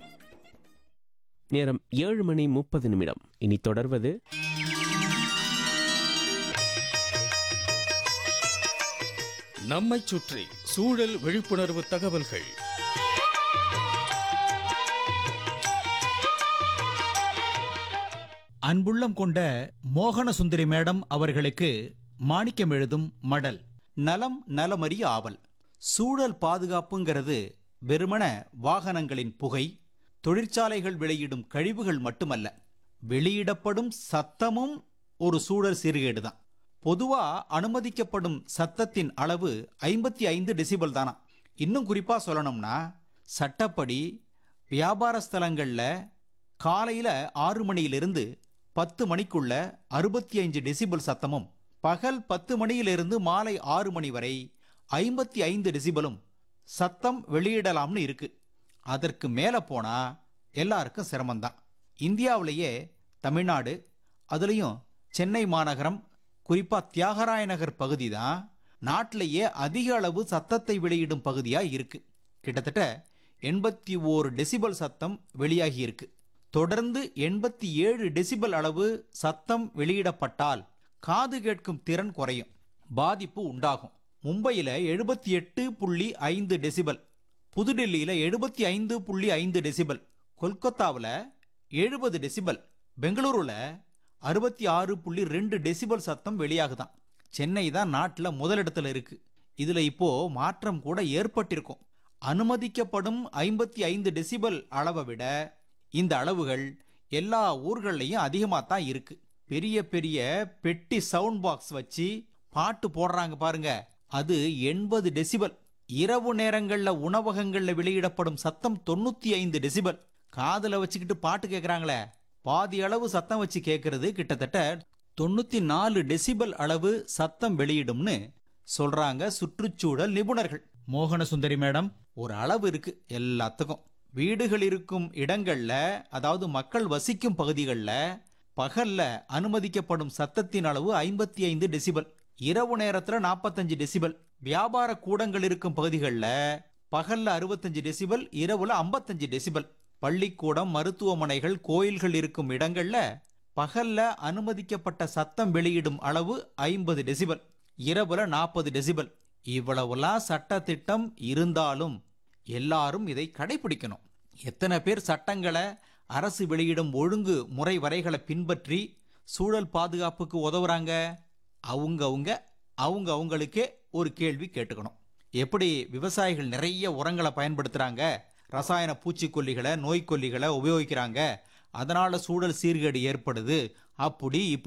நேரம் ஏழு மணி முப்பது நிமிடம் இனி தொடர்வது நம்மைச் சுற்றி சூழல் விழிப்புணர்வு தகவல்கள் அன்புள்ளம் கொண்ட மோகன சுந்தரி மேடம் அவர்களுக்கு மாணிக்கம் எழுதும் மடல் நலம் நலமறிய ஆவல் சூழல் பாதுகாப்புங்கிறது வெறுமன வாகனங்களின் புகை தொழிற்சாலைகள் வெளியிடும் கழிவுகள் மட்டுமல்ல வெளியிடப்படும் சத்தமும் ஒரு சூழல் சீர்கேடுதான் பொதுவா அனுமதிக்கப்படும் சத்தத்தின் அளவு ஐம்பத்தி ஐந்து டெசிபல் தானா இன்னும் குறிப்பா சொல்லணும்னா சட்டப்படி வியாபார ஸ்தலங்கள்ல காலையில ஆறு மணியிலிருந்து பத்து மணிக்குள்ள அறுபத்தி ஐந்து டெசிபல் சத்தமும் பகல் பத்து மணியிலிருந்து மாலை ஆறு மணி வரை ஐம்பத்தி ஐந்து டெசிபலும் சத்தம் வெளியிடலாம்னு இருக்கு அதற்கு மேலே போனா எல்லாருக்கும் சிரமம்தான் இந்தியாவிலேயே தமிழ்நாடு அதுலேயும் சென்னை மாநகரம் குறிப்பா தியாகராய நகர் பகுதி தான் நாட்டிலேயே அதிக அளவு சத்தத்தை வெளியிடும் பகுதியா இருக்கு கிட்டத்தட்ட எண்பத்தி ஓரு டெசிபல் சத்தம் வெளியாகி இருக்கு தொடர்ந்து எண்பத்தி ஏழு டெசிபல் அளவு சத்தம் வெளியிடப்பட்டால் காது கேட்கும் திறன் குறையும் பாதிப்பு உண்டாகும் மும்பையில் எழுபத்தி எட்டு புள்ளி ஐந்து டெசிபல் புதுடெல்லியில் எழுபத்தி ஐந்து புள்ளி ஐந்து டெசிபல் கொல்கத்தாவில் எழுபது டெசிபல் பெங்களூருல அறுபத்தி ஆறு புள்ளி ரெண்டு டெசிபல் சத்தம் வெளியாகுதான் சென்னை தான் நாட்டில் முதலிடத்துல இருக்கு இதுல இப்போ மாற்றம் கூட ஏற்பட்டிருக்கும் அனுமதிக்கப்படும் ஐம்பத்தி ஐந்து டெசிபல் அளவை விட இந்த அளவுகள் எல்லா ஊர்கள்லையும் அதிகமாக தான் இருக்கு பெரிய பெரிய பெட்டி சவுண்ட் பாக்ஸ் வச்சு பாட்டு போடுறாங்க பாருங்க அது எண்பது டெசிபல் இரவு நேரங்கள்ல உணவகங்கள்ல வெளியிடப்படும் சத்தம் தொண்ணூத்தி ஐந்து டெசிபல் காதுல வச்சுக்கிட்டு பாட்டு கேட்குறாங்களே பாதி அளவு சத்தம் வச்சு கேட்கறது கிட்டத்தட்ட தொண்ணூத்தி நாலு டெசிபல் அளவு சத்தம் வெளியிடும்னு சொல்றாங்க சுற்றுச்சூழல் நிபுணர்கள் மோகன சுந்தரி மேடம் ஒரு அளவு இருக்கு எல்லாத்துக்கும் வீடுகள் இருக்கும் இடங்கள்ல அதாவது மக்கள் வசிக்கும் பகுதிகளில் பகல்ல அனுமதிக்கப்படும் சத்தத்தின் அளவு ஐம்பத்தி ஐந்து டெசிபல் இரவு நேரத்துல நாற்பத்தஞ்சு டெசிபல் வியாபார கூடங்கள் இருக்கும் பகுதிகளில் பகல்ல அறுபத்தஞ்சு டெசிபல் இரவுல ஐம்பத்தஞ்சு டெசிபல் பள்ளிக்கூடம் மருத்துவமனைகள் கோயில்கள் இருக்கும் இடங்கள்ல பகல்ல அனுமதிக்கப்பட்ட சத்தம் வெளியிடும் அளவு ஐம்பது டெசிபல் இரவுல நாற்பது டெசிபல் இவ்வளவுலாம் சட்ட திட்டம் இருந்தாலும் எல்லாரும் இதை கடைபிடிக்கணும் எத்தனை பேர் சட்டங்களை அரசு வெளியிடும் ஒழுங்கு முறை வரைகளை பின்பற்றி சூழல் பாதுகாப்புக்கு உதவுறாங்க அவங்கவுங்க அவங்க அவங்களுக்கே ஒரு கேள்வி கேட்டுக்கணும் எப்படி விவசாயிகள் நிறைய உரங்களை பயன்படுத்துறாங்க ரசாயன பூச்சிக்கொல்லிகளை நோய்க்கொல்லிகளை உபயோகிக்கிறாங்க அதனால சூழல் சீர்கேடு ஏற்படுது அப்படி இப்படி